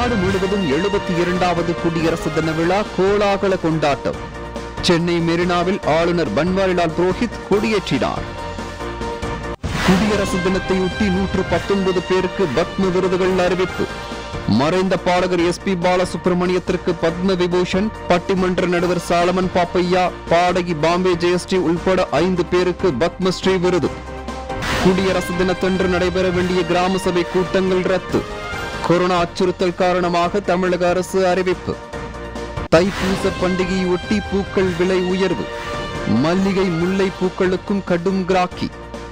நாடு முழுவதும் எழுபத்தி இரண்டாவது குடியரசு தின விழா கோலாகல கொண்டாட்டம் சென்னை மெரினாவில் ஆளுநர் பன்வாரிலால் புரோஹித் கொடியேற்றினார் குடியரசு தினத்தையொட்டி நூற்று பத்தொன்பது பேருக்கு பத்ம விருதுகள் அறிவிப்பு மறைந்த பாடகர் எஸ் பி பாலசுப்ரமணியத்திற்கு பத்ம விபூஷன் பட்டிமன்ற நடுவர் சாலமன் பாப்பையா பாடகி பாம்பே ஜெயஸ்ரீ உள்பட ஐந்து பேருக்கு பத்மஸ்ரீ விருது குடியரசு தினத்தன்று நடைபெற வேண்டிய கிராம சபை கூட்டங்கள் ரத்து கொரோனா அச்சுறுத்தல் காரணமாக தமிழக அரசு அறிவிப்பு தைப்பூச பண்டிகையொட்டி பூக்கள் விலை உயர்வு மல்லிகை முல்லை பூக்களுக்கும் கடும் கிராக்கி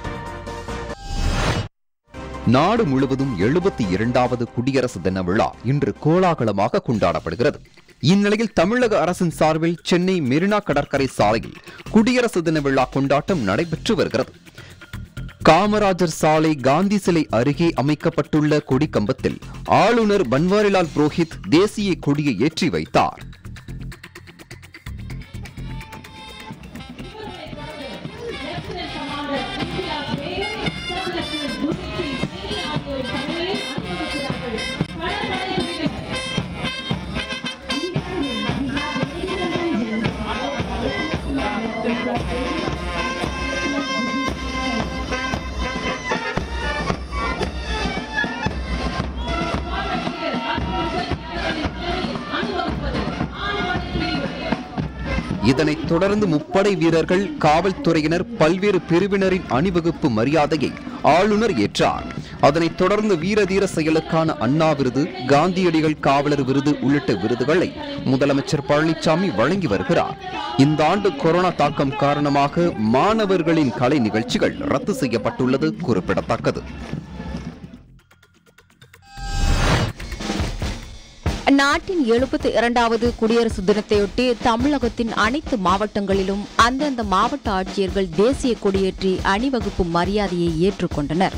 நாடு முழுவதும் எழுபத்தி இரண்டாவது குடியரசு தின விழா இன்று கோலாகலமாக கொண்டாடப்படுகிறது இந்நிலையில் தமிழக அரசின் சார்பில் சென்னை மெரினா கடற்கரை சாலையில் குடியரசு தின விழா கொண்டாட்டம் நடைபெற்று வருகிறது காமராஜர் சாலை காந்தி சிலை அருகே அமைக்கப்பட்டுள்ள கொடிக்கம்பத்தில் ஆளுநர் பன்வாரிலால் புரோஹித் தேசிய கொடியை ஏற்றி வைத்தார் இதனைத் தொடர்ந்து முப்படை வீரர்கள் காவல்துறையினர் பல்வேறு பிரிவினரின் அணிவகுப்பு மரியாதையை ஆளுநர் ஏற்றார் அதனைத் தொடர்ந்து வீரதீர செயலுக்கான அண்ணா விருது காந்தியடிகள் காவலர் விருது உள்ளிட்ட விருதுகளை முதலமைச்சர் பழனிசாமி வழங்கி வருகிறார் இந்த ஆண்டு கொரோனா தாக்கம் காரணமாக மாணவர்களின் கலை நிகழ்ச்சிகள் ரத்து செய்யப்பட்டுள்ளது குறிப்பிடத்தக்கது நாட்டின் எழுபத்தி இரண்டாவது குடியரசு தினத்தையொட்டி தமிழகத்தின் அனைத்து மாவட்டங்களிலும் அந்தந்த மாவட்ட ஆட்சியர்கள் தேசிய கொடியேற்றி அணிவகுப்பு மரியாதையை ஏற்றுக்கொண்டனர்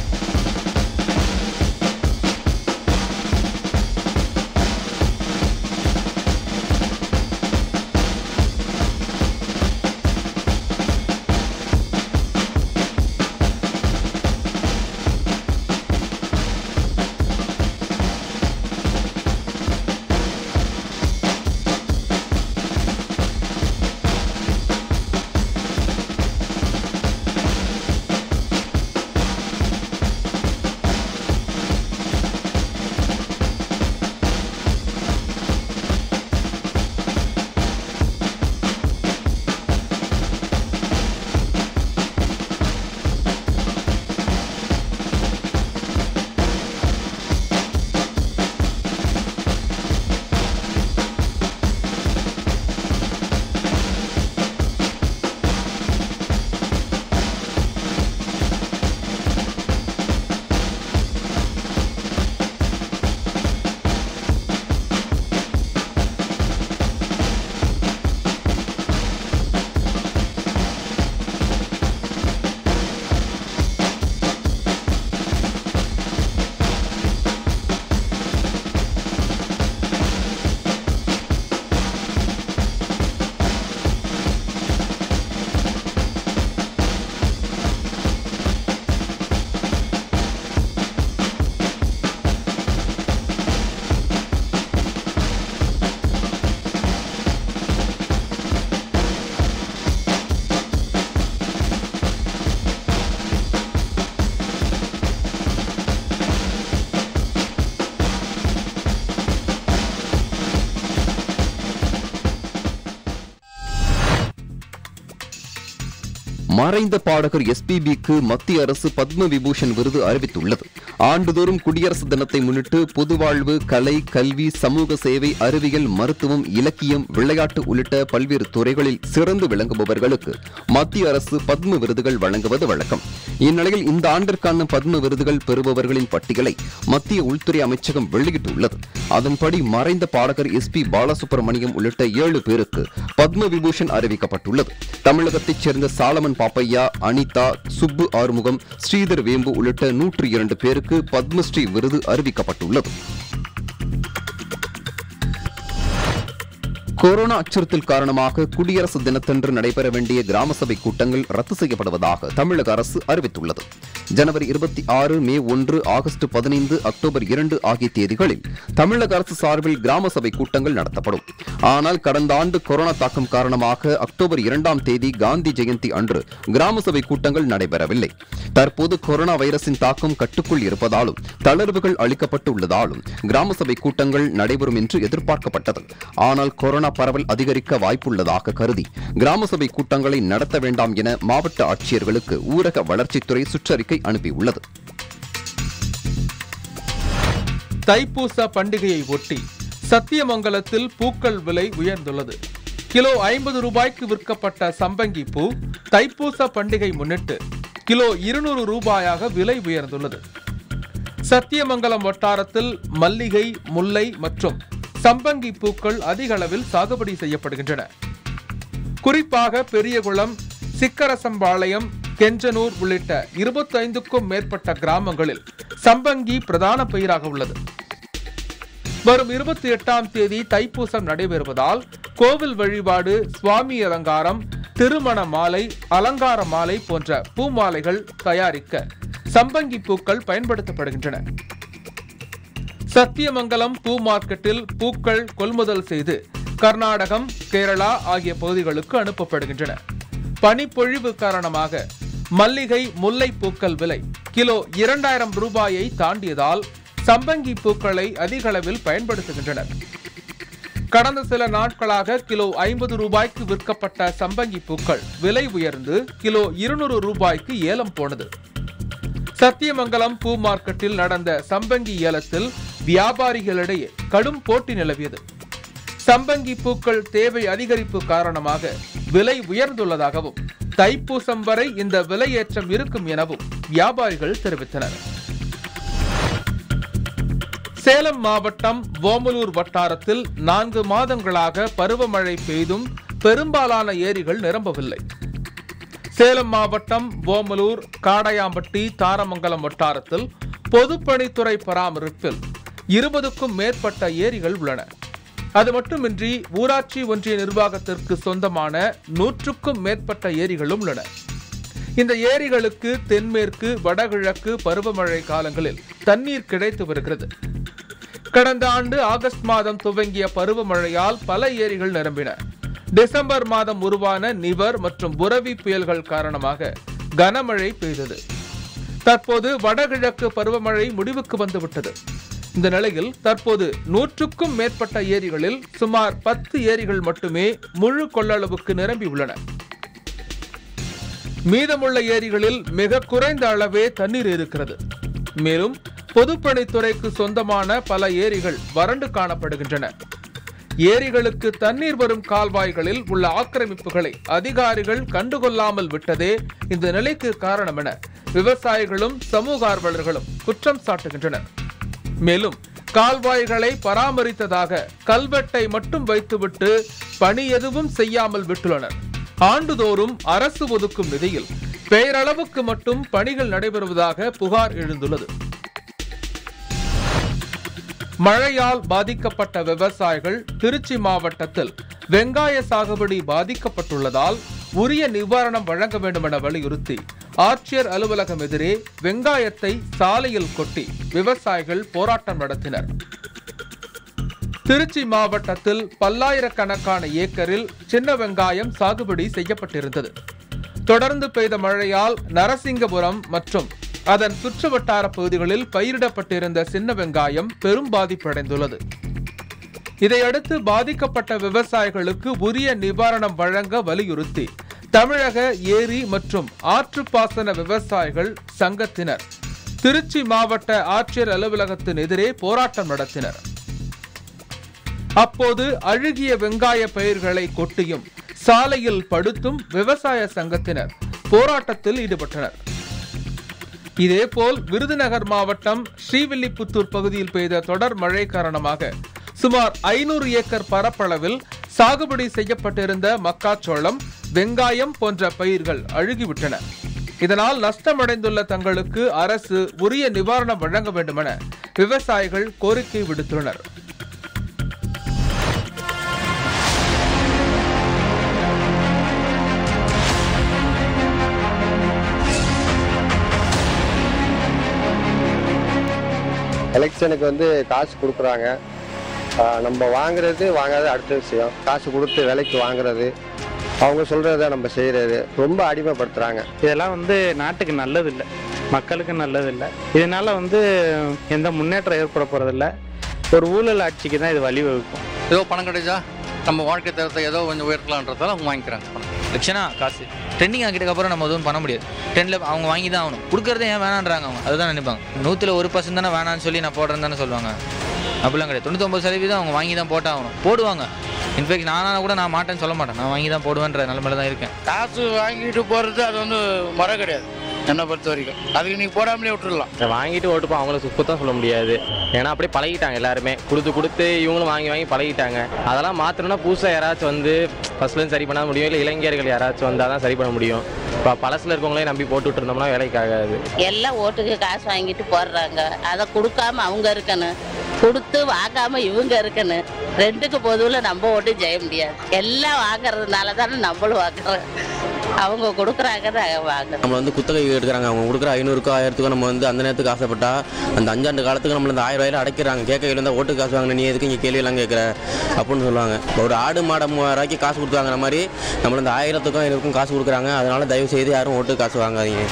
மறைந்த பாடகர் எஸ்பிபிக்கு மத்திய அரசு பத்ம விபூஷன் விருது அறிவித்துள்ளது ஆண்டுதோறும் குடியரசு தினத்தை முன்னிட்டு பொதுவாழ்வு கலை கல்வி சமூக சேவை அறிவியல் மருத்துவம் இலக்கியம் விளையாட்டு உள்ளிட்ட பல்வேறு துறைகளில் சிறந்து விளங்குபவர்களுக்கு மத்திய அரசு பத்ம விருதுகள் வழங்குவது வழக்கம் இந்நிலையில் இந்த ஆண்டிற்கான பத்ம விருதுகள் பெறுபவர்களின் பட்டியலை மத்திய உள்துறை அமைச்சகம் வெளியிட்டுள்ளது அதன்படி மறைந்த பாடகர் எஸ் பி பாலசுப்ரமணியம் உள்ளிட்ட ஏழு பேருக்கு பத்ம விபூஷன் அறிவிக்கப்பட்டுள்ளது தமிழகத்தைச் சேர்ந்த சாலமன் பாப்பையா அனிதா சுப்பு ஆறுமுகம் ஸ்ரீதர் வேம்பு உள்ளிட்ட நூற்று இரண்டு பேருக்கு பத்மஸ்ரீ விருது அறிவிக்கப்பட்டுள்ளது கொரோனா அச்சுறுத்தல் காரணமாக குடியரசு தினத்தன்று நடைபெற வேண்டிய கிராம சபை கூட்டங்கள் ரத்து செய்யப்படுவதாக தமிழக அரசு அறிவித்துள்ளது ஜனவரி இருபத்தி ஆறு மே ஒன்று ஆகஸ்ட் பதினைந்து அக்டோபர் இரண்டு ஆகிய தேதிகளில் தமிழக அரசு சார்பில் கிராம சபை கூட்டங்கள் நடத்தப்படும் ஆனால் கடந்த ஆண்டு கொரோனா தாக்கம் காரணமாக அக்டோபர் இரண்டாம் தேதி காந்தி ஜெயந்தி அன்று கிராம சபை கூட்டங்கள் நடைபெறவில்லை தற்போது கொரோனா வைரஸின் தாக்கம் கட்டுக்குள் இருப்பதாலும் தளர்வுகள் அளிக்கப்பட்டு உள்ளதாலும் கிராம சபை கூட்டங்கள் நடைபெறும் என்று எதிர்பார்க்கப்பட்டது ஆனால் கொரோனா பரவல் அதிகரிக்க வாய்ப்புள்ளதாக கருதி கிராம சபை கூட்டங்களை நடத்த வேண்டாம் என மாவட்ட ஆட்சியர்களுக்கு ஊரக வளர்ச்சித்துறை சுற்றறிக்கை அனுப்பியுள்ளது தைப்பூச பண்டிகையை ஒட்டி சத்தியமங்கலத்தில் பூக்கள் விலை உயர்ந்துள்ளது கிலோ ஐம்பது ரூபாய்க்கு விற்கப்பட்ட சம்பங்கி பூ தைப்பூச பண்டிகை முன்னிட்டு கிலோ இருநூறு ரூபாயாக விலை உயர்ந்துள்ளது சத்தியமங்கலம் வட்டாரத்தில் மல்லிகை முல்லை மற்றும் சம்பங்கி பூக்கள் அதிக அளவில் சாகுபடி செய்யப்படுகின்றன குறிப்பாக பெரியகுளம் சிக்கரசம்பாளையம் கெஞ்சனூர் உள்ளிட்ட இருபத்தைந்துக்கும் மேற்பட்ட கிராமங்களில் சம்பங்கி பிரதான பயிராக உள்ளது வரும் இருபத்தி எட்டாம் தேதி தைப்பூசம் நடைபெறுவதால் கோவில் வழிபாடு சுவாமி அலங்காரம் திருமண மாலை அலங்கார மாலை போன்ற பூமாலைகள் தயாரிக்க சம்பங்கி பூக்கள் பயன்படுத்தப்படுகின்றன சத்தியமங்கலம் பூ மார்க்கெட்டில் பூக்கள் கொள்முதல் செய்து கர்நாடகம் கேரளா ஆகிய பகுதிகளுக்கு அனுப்பப்படுகின்றன பனிப்பொழிவு காரணமாக மல்லிகை முல்லை பூக்கள் விலை கிலோ இரண்டாயிரம் ரூபாயை தாண்டியதால் சம்பங்கி பூக்களை அதிக அளவில் பயன்படுத்துகின்றனர் கடந்த சில நாட்களாக கிலோ ஐம்பது ரூபாய்க்கு விற்கப்பட்ட சம்பங்கி பூக்கள் விலை உயர்ந்து கிலோ இருநூறு ரூபாய்க்கு ஏலம் போனது சத்தியமங்கலம் பூ மார்க்கெட்டில் நடந்த சம்பங்கி ஏலத்தில் வியாபாரிகளிடையே கடும் போட்டி நிலவியது சம்பங்கி பூக்கள் தேவை அதிகரிப்பு காரணமாக விலை உயர்ந்துள்ளதாகவும் தைப்பூசம் வரை இந்த விலையேற்றம் இருக்கும் எனவும் வியாபாரிகள் தெரிவித்தனர் சேலம் மாவட்டம் ஓமலூர் வட்டாரத்தில் நான்கு மாதங்களாக பருவமழை பெய்தும் பெரும்பாலான ஏரிகள் நிரம்பவில்லை சேலம் மாவட்டம் ஓமலூர் காடையாம்பட்டி தாரமங்கலம் வட்டாரத்தில் பொதுப்பணித்துறை பராமரிப்பில் இருபதுக்கும் மேற்பட்ட ஏரிகள் உள்ளன அது மட்டுமின்றி ஊராட்சி ஒன்றிய நிர்வாகத்திற்கு சொந்தமான நூற்றுக்கும் மேற்பட்ட ஏரிகளும் உள்ளன இந்த ஏரிகளுக்கு தென்மேற்கு வடகிழக்கு பருவமழை காலங்களில் தண்ணீர் கிடைத்து வருகிறது கடந்த ஆண்டு ஆகஸ்ட் மாதம் துவங்கிய பருவமழையால் பல ஏரிகள் நிரம்பின டிசம்பர் மாதம் உருவான நிவர் மற்றும் புரவி புயல்கள் காரணமாக கனமழை பெய்தது தற்போது வடகிழக்கு பருவமழை முடிவுக்கு வந்துவிட்டது இந்த நிலையில் தற்போது நூற்றுக்கும் மேற்பட்ட ஏரிகளில் சுமார் பத்து ஏரிகள் மட்டுமே முழு கொள்ளளவுக்கு நிரம்பி உள்ளன மீதமுள்ள ஏரிகளில் மிக குறைந்த அளவே தண்ணீர் இருக்கிறது மேலும் பொதுப்பணித்துறைக்கு சொந்தமான பல ஏரிகள் வறண்டு காணப்படுகின்றன ஏரிகளுக்கு தண்ணீர் வரும் கால்வாய்களில் உள்ள ஆக்கிரமிப்புகளை அதிகாரிகள் கண்டுகொள்ளாமல் விட்டதே இந்த நிலைக்கு காரணம் என விவசாயிகளும் சமூக ஆர்வலர்களும் குற்றம் சாட்டுகின்றனர் மேலும் கால்வாய்களை பராமரித்ததாக கல்வெட்டை மட்டும் வைத்துவிட்டு பணி எதுவும் செய்யாமல் விட்டுள்ளனர் ஆண்டுதோறும் அரசு ஒதுக்கும் நிதியில் பெயரளவுக்கு மட்டும் பணிகள் நடைபெறுவதாக புகார் எழுந்துள்ளது மழையால் பாதிக்கப்பட்ட விவசாயிகள் திருச்சி மாவட்டத்தில் வெங்காய சாகுபடி பாதிக்கப்பட்டுள்ளதால் உரிய நிவாரணம் வழங்க வேண்டும் என வலியுறுத்தி ஆட்சியர் அலுவலகம் எதிரே வெங்காயத்தை சாலையில் கொட்டி விவசாயிகள் போராட்டம் நடத்தினர் திருச்சி மாவட்டத்தில் பல்லாயிரக்கணக்கான ஏக்கரில் சின்ன வெங்காயம் சாகுபடி செய்யப்பட்டிருந்தது தொடர்ந்து பெய்த மழையால் நரசிங்கபுரம் மற்றும் அதன் சுற்றுவட்டார பகுதிகளில் பயிரிடப்பட்டிருந்த சின்ன வெங்காயம் பெரும் பாதிப்படைந்துள்ளது இதையடுத்து பாதிக்கப்பட்ட விவசாயிகளுக்கு உரிய நிவாரணம் வழங்க வலியுறுத்தி தமிழக ஏரி மற்றும் ஆற்றுப்பாசன விவசாயிகள் சங்கத்தினர் திருச்சி மாவட்ட ஆட்சியர் அலுவலகத்தின் எதிரே போராட்டம் நடத்தினர் அப்போது அழுகிய வெங்காய பயிர்களை கொட்டியும் சாலையில் படுத்தும் விவசாய சங்கத்தினர் போராட்டத்தில் ஈடுபட்டனர் இதேபோல் விருதுநகர் மாவட்டம் ஸ்ரீவில்லிபுத்தூர் பகுதியில் பெய்த தொடர் மழை காரணமாக சுமார் ஐநூறு ஏக்கர் பரப்பளவில் சாகுபடி செய்யப்பட்டிருந்த மக்காச்சோளம் வெங்காயம் போன்ற பயிர்கள் அழுகிவிட்டன இதனால் நஷ்டமடைந்துள்ள தங்களுக்கு அரசு உரிய நிவாரணம் வழங்க வேண்டுமென விவசாயிகள் கோரிக்கை விடுத்துள்ளனர் எலெக்ஷனுக்கு வந்து காசு கொடுக்குறாங்க ஆஹ் நம்ம வாங்குறது வாங்காத அடுத்த விஷயம் காசு கொடுத்து விலைக்கு வாங்குறது அவங்க சொல்கிறத நம்ம செய்கிறது ரொம்ப அடிமைப்படுத்துகிறாங்க இதெல்லாம் வந்து நாட்டுக்கு நல்லது இல்லை மக்களுக்கு நல்லது இல்லை இதனால வந்து எந்த முன்னேற்றம் ஏற்பட போகிறதில்ல ஒரு ஊழல் ஆட்சிக்கு தான் இது வழிவகுக்கும் ஏதோ பணம் கிடைச்சா நம்ம வாழ்க்கை தரத்தை ஏதோ கொஞ்சம் உயர்த்தலான்றதால அவங்க வாங்கிக்கிறாங்க பணம் லட்சணா காசு ட்ரெண்டிங் ஆகிட்டதுக்கு அப்புறம் நம்ம எதுவும் பண்ண முடியாது ட்ரெண்டில் அவங்க வாங்கி தான் ஆகணும் கொடுக்கறதே ஏன் வேணான்றாங்க அவங்க அதுதான் நினைப்பாங்க நூற்றில் ஒரு பர்சன்ட் தானே வேணான்னு சொல்லி நான் போடுறேன்னு தானே சொல்லுவாங்க அப்படிலாம் கிடையாது தொண்ணூத்தொம்பது சதவீதம் அவங்க வாங்கி தான் போட்டாகணும் போடுவாங்க இன்ஃபேக்ட் நானா கூட நான் மாட்டேன்னு சொல்ல மாட்டேன் நான் வாங்கி தான் போடுவேன்ற நிலமையில தான் இருக்கேன் காசு வாங்கிட்டு போகிறது அது வந்து முறை கிடையாது என்னை பொறுத்த வரைக்கும் அதுக்கு நீ போடாமலே விட்டுடலாம் வாங்கிட்டு ஓட்டுப்போம் அவங்கள சுத்தம் சொல்ல முடியாது ஏன்னா அப்படியே பழகிட்டாங்க எல்லாருமே கொடுத்து கொடுத்து இவங்களும் வாங்கி வாங்கி பழகிட்டாங்க அதெல்லாம் மாற்றணும்னா புதுசாக யாராச்சும் வந்து ஃபர்ஸ்ட்லேருந்து சரி பண்ண முடியும் இல்லை இளைஞர்கள் யாராச்சும் வந்தால் தான் சரி பண்ண முடியும் இப்போ பழசில் இருக்கவங்களே நம்பி போட்டுட்டு இருந்தோம்னா வேலைக்கு ஆகாது எல்லாம் ஓட்டுக்கு காசு வாங்கிட்டு போடுறாங்க அதை கொடுக்காம அவங்க இருக்கணும் கொடுத்து வாங்காம இவங்க இருக்கணும் ரெண்டுக்கு பொதுவில் நம்ம ஓட்டு ஜெய முடியாது எல்லாம் வாங்குறதுனால தானே நம்மளும் வாங்குறோம் அவங்க கொடுக்குறாங்க நாங்கள் வாங்குறோம் நம்ம வந்து குத்தகை எடுக்கிறாங்க அவங்க கொடுக்குற ஐநூறுக்கோ ஆயிரத்துக்கோ நம்ம வந்து அந்த நேரத்துக்கு ஆசைப்பட்டா அந்த அஞ்சாண்டு காலத்துக்கு நம்மள இந்த ஆயிரம் ரூபாயில அடைக்கிறாங்க கேட்க இருந்தால் ஓட்டு காசு வாங்கின நீ எதுக்கு இங்கே கேள்வியெல்லாம் கேட்குற அப்படின்னு சொல்லுவாங்க ஒரு ஆடு மாடை மூவாயிரம் ரூபாய்க்கு காசு கொடுத்து வாங்குற மாதிரி நம்மள இந்த ஆயிரத்துக்கும் ஐநூறுக்கும் காசு கொடுக்குறாங்க அதனால தயவு செய்து யாரும் ஓட்டு காசு வாங்காதீங்க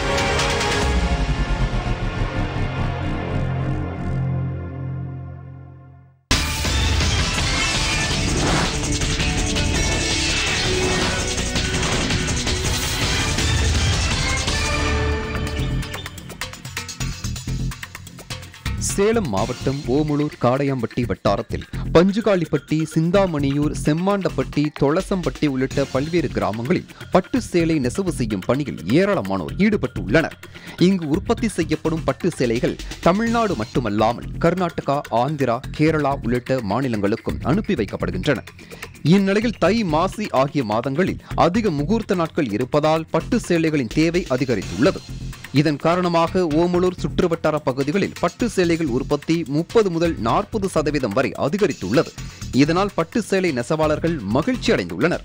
சேலம் மாவட்டம் ஓமலூர் காடையாம்பட்டி வட்டாரத்தில் பஞ்சுகாளிப்பட்டி சிந்தாமணியூர் செம்மாண்டப்பட்டி தொளசம்பட்டி உள்ளிட்ட பல்வேறு கிராமங்களில் பட்டு சேலை நெசவு செய்யும் பணியில் ஏராளமானோர் ஈடுபட்டு உள்ளனர் இங்கு உற்பத்தி செய்யப்படும் பட்டு சேலைகள் தமிழ்நாடு மட்டுமல்லாமல் கர்நாடகா ஆந்திரா கேரளா உள்ளிட்ட மாநிலங்களுக்கும் அனுப்பி வைக்கப்படுகின்றன இந்நிலையில் தை மாசி ஆகிய மாதங்களில் அதிக முகூர்த்த நாட்கள் இருப்பதால் பட்டு சேலைகளின் தேவை அதிகரித்துள்ளது இதன் காரணமாக ஓமலூர் சுற்றுவட்டார பகுதிகளில் பட்டு சேலைகள் உற்பத்தி முப்பது முதல் நாற்பது சதவீதம் வரை அதிகரித்துள்ளது இதனால் பட்டு சேலை நெசவாளர்கள் மகிழ்ச்சி அடைந்துள்ளனர்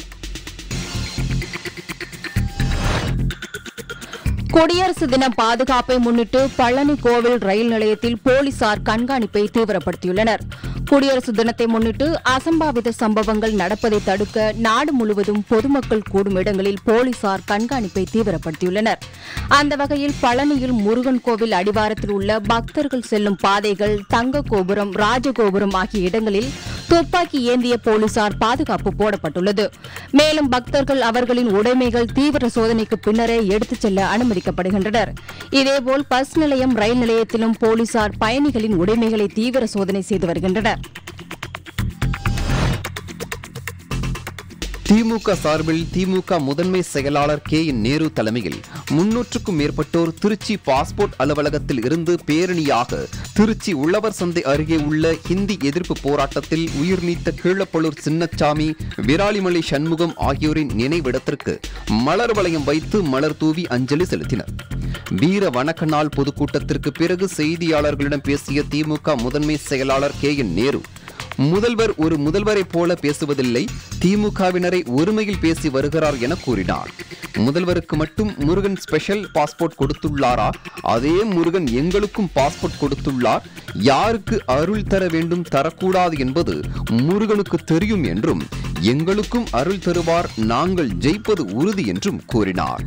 குடியரசு தின பாதுகாப்பை முன்னிட்டு பழனி கோவில் ரயில் நிலையத்தில் போலீசார் கண்காணிப்பை தீவிரப்படுத்தியுள்ளனர் குடியரசு தினத்தை முன்னிட்டு அசம்பாவித சம்பவங்கள் நடப்பதை தடுக்க நாடு முழுவதும் பொதுமக்கள் கூடும் இடங்களில் போலீசார் கண்காணிப்பை தீவிரப்படுத்தியுள்ளனர் அந்த வகையில் பழனியில் முருகன் கோவில் அடிவாரத்தில் உள்ள பக்தர்கள் செல்லும் பாதைகள் தங்க கோபுரம் ராஜகோபுரம் ஆகிய இடங்களில் துப்பாக்கி ஏந்திய போலீசார் பாதுகாப்பு போடப்பட்டுள்ளது மேலும் பக்தர்கள் அவர்களின் உடைமைகள் தீவிர சோதனைக்கு பின்னரே எடுத்துச் செல்ல அனுமதிக்கப்படுகின்றனர் இதேபோல் பஸ் நிலையம் ரயில் நிலையத்திலும் போலீசார் பயணிகளின் உடைமைகளை தீவிர சோதனை செய்து வருகின்றனர் திமுக சார்பில் திமுக முதன்மை செயலாளர் கே என் நேரு தலைமையில் முன்னூற்றுக்கும் மேற்பட்டோர் திருச்சி பாஸ்போர்ட் அலுவலகத்தில் இருந்து பேரணியாக திருச்சி உழவர் சந்தை அருகே உள்ள ஹிந்தி எதிர்ப்பு போராட்டத்தில் உயிர் நீத்த கீழப்பழூர் சின்னச்சாமி விராலிமலை சண்முகம் ஆகியோரின் நினைவிடத்திற்கு மலர் வளையம் வைத்து மலர் தூவி அஞ்சலி செலுத்தினர் வீர வணக்க நாள் பொதுக்கூட்டத்திற்கு பிறகு செய்தியாளர்களிடம் பேசிய திமுக முதன்மை செயலாளர் கே என் நேரு முதல்வர் ஒரு முதல்வரைப் போல பேசுவதில்லை திமுகவினரை ஒருமையில் பேசி வருகிறார் என கூறினார் முதல்வருக்கு மட்டும் முருகன் ஸ்பெஷல் பாஸ்போர்ட் கொடுத்துள்ளாரா அதே முருகன் எங்களுக்கும் பாஸ்போர்ட் கொடுத்துள்ளார் யாருக்கு அருள் தர வேண்டும் தரக்கூடாது என்பது முருகனுக்கு தெரியும் என்றும் எங்களுக்கும் அருள் தருவார் நாங்கள் ஜெயிப்பது உறுதி என்றும் கூறினார்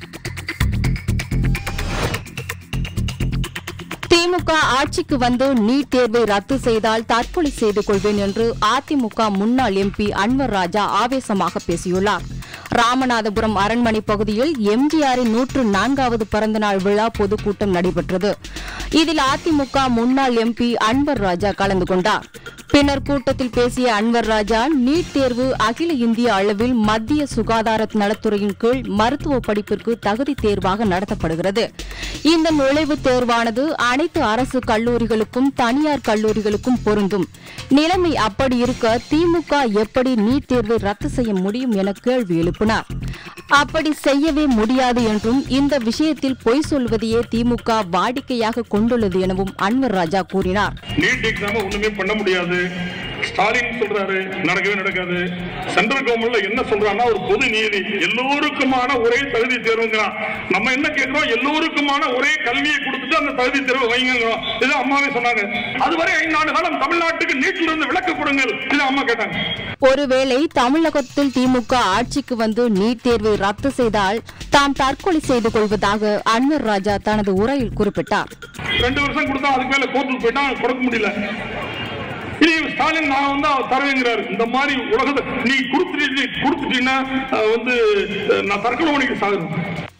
திமுக ஆட்சிக்கு வந்து நீட் தேர்வை ரத்து செய்தால் தற்கொலை செய்து கொள்வேன் என்று அதிமுக முன்னாள் எம்பி அன்வர் ராஜா ஆவேசமாக பேசியுள்ளார் ராமநாதபுரம் அரண்மனை பகுதியில் எம்ஜிஆரின் நூற்று நான்காவது பிறந்தநாள் விழா பொதுக்கூட்டம் நடைபெற்றது இதில் அதிமுக முன்னாள் எம்பி அன்வர் ராஜா கலந்து கொண்டார் பின்னர் கூட்டத்தில் பேசிய அன்வர் ராஜா நீட் தேர்வு அகில இந்திய அளவில் மத்திய சுகாதார நலத்துறையின் கீழ் மருத்துவ படிப்பிற்கு தகுதி தேர்வாக நடத்தப்படுகிறது இந்த நுழைவுத் தேர்வானது அனைத்து அரசு கல்லூரிகளுக்கும் தனியார் கல்லூரிகளுக்கும் பொருந்தும் நிலைமை அப்படி இருக்க திமுக எப்படி நீட் தேர்வை ரத்து செய்ய முடியும் என கேள்வி எழுப்பினார் அப்படி செய்யவே முடியாது என்றும் இந்த விஷயத்தில் பொய் சொல்வதையே திமுக வாடிக்கையாக கொண்டுள்ளது எனவும் அன்வர் ராஜா கூறினார் நீட் எக்ஸாம ஒண்ணுமே பண்ண முடியாது ஸ்டாலின் சொல்றாரு நடக்கவே நடக்காது சென்ட்ரல் கவர்மெண்ட்ல என்ன சொல்றாங்கன்னா ஒரு பொது நீதி எல்லோருக்குமான ஒரே தகுதி தேர்வுங்கிறான் நம்ம என்ன கேட்கிறோம் எல்லோருக்குமான ஒரே கல்வியை கொடுத்துட்டு அந்த தகுதி தேர்வு வைங்கிறோம் இது அம்மாவே சொன்னாங்க அதுவரை ஐந்தாண்டு காலம் தமிழ்நாட்டுக்கு நீட்டில் இருந்து விலக்கு கொடுங்கள் இது அம்மா கேட்டாங்க ஒருவேளை தமிழகத்தில் திமுக ஆட்சிக்கு வந்து நீட் தேர்வை ரத்து செய்தால் தாம் தற்கொலை செய்து கொள்வதாக அன்வர் ராஜா தனது உரையில் குறிப்பிட்டார் ரெண்டு வருஷம் கொடுத்தா அதுக்கு மேல கோர்ட்டுக்கு போயிட்டா கொடுக்க முடியல இனி ஸ்டாலின் நான் வந்து அவர் தருவேங்கிறாரு இந்த மாதிரி உலகத்தை நீ கொடுத்துட்டு கொடுத்துட்டீங்கன்னா அஹ், வந்து அஹ், நான் தற்கொலை பண்ணிக்க சாகுறேன்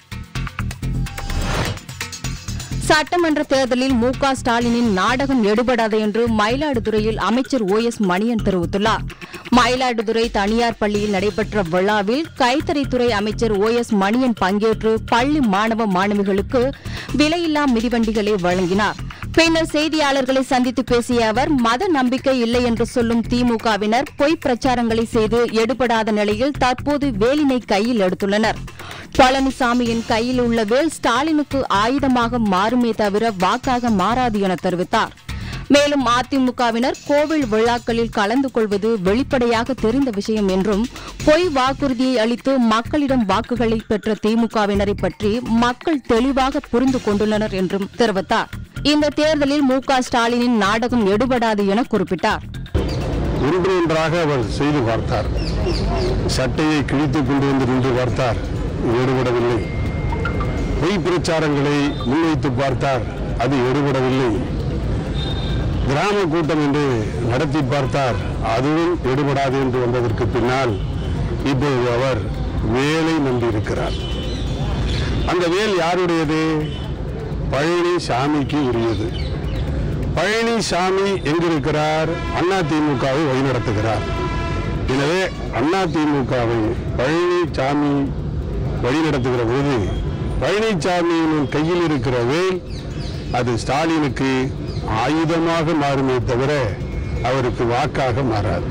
சட்டமன்ற தேர்தலில் மு க ஸ்டாலினின் நாடகம் எடுபடாது என்று மயிலாடுதுறையில் அமைச்சர் ஓ எஸ் மணியன் தெரிவித்துள்ளார் மயிலாடுதுறை தனியார் பள்ளியில் நடைபெற்ற விழாவில் கைத்தறித்துறை அமைச்சர் ஓ எஸ் மணியன் பங்கேற்று பள்ளி மாணவ மாணவிகளுக்கு விலையில்லா மிதிவண்டிகளை வழங்கினார் பின்னர் செய்தியாளர்களை சந்தித்து பேசிய அவர் மத நம்பிக்கை இல்லை என்று சொல்லும் திமுகவினர் பொய் பிரச்சாரங்களை செய்து எடுபடாத நிலையில் தற்போது வேலினை கையில் எடுத்துள்ளனர் பழனிசாமியின் கையில் உள்ள வேல் ஸ்டாலினுக்கு ஆயுதமாக மாறுமே தவிர வாக்காக மாறாது என தெரிவித்தார் மேலும் அதிமுகவினர் கோவில் விழாக்களில் கலந்து கொள்வது வெளிப்படையாக தெரிந்த விஷயம் என்றும் பொய் வாக்குறுதியை அளித்து மக்களிடம் வாக்குகளை பெற்ற திமுகவினரை பற்றி மக்கள் தெளிவாக புரிந்து கொண்டுள்ளனர் என்றும் தெரிவித்தார் இந்த தேர்தலில் மு க ஸ்டாலினின் நாடகம் எடுபடாது என குறிப்பிட்டார் ஒன்று ஒன்றாக அவர் செய்து பார்த்தார் சட்டையை கிழித்துக் கொண்டு வந்து நின்று பார்த்தார் ஈடுபடவில்லை பொய் பிரச்சாரங்களை முன்வைத்து பார்த்தார் அது ஈடுபடவில்லை கிராம கூட்டம் என்று நடத்தி பார்த்தார் அதுவும் ஈடுபடாது என்று வந்ததற்கு பின்னால் இப்போது அவர் வேலை நம்பியிருக்கிறார் அந்த வேல் யாருடையது பழனி சாமிக்கு உரியது பழனிசாமி எங்கிருக்கிறார் அண்ணா திமுகவை வழிநடத்துகிறார் எனவே அண்ணா திமுகவை பழனிசாமி வழிநடத்துகிற போது பழனிசாமியின் கையில் இருக்கிற வேல் அது ஸ்டாலினுக்கு ஆயுதமாக மாறுமே தவிர அவருக்கு வாக்காக மாறாது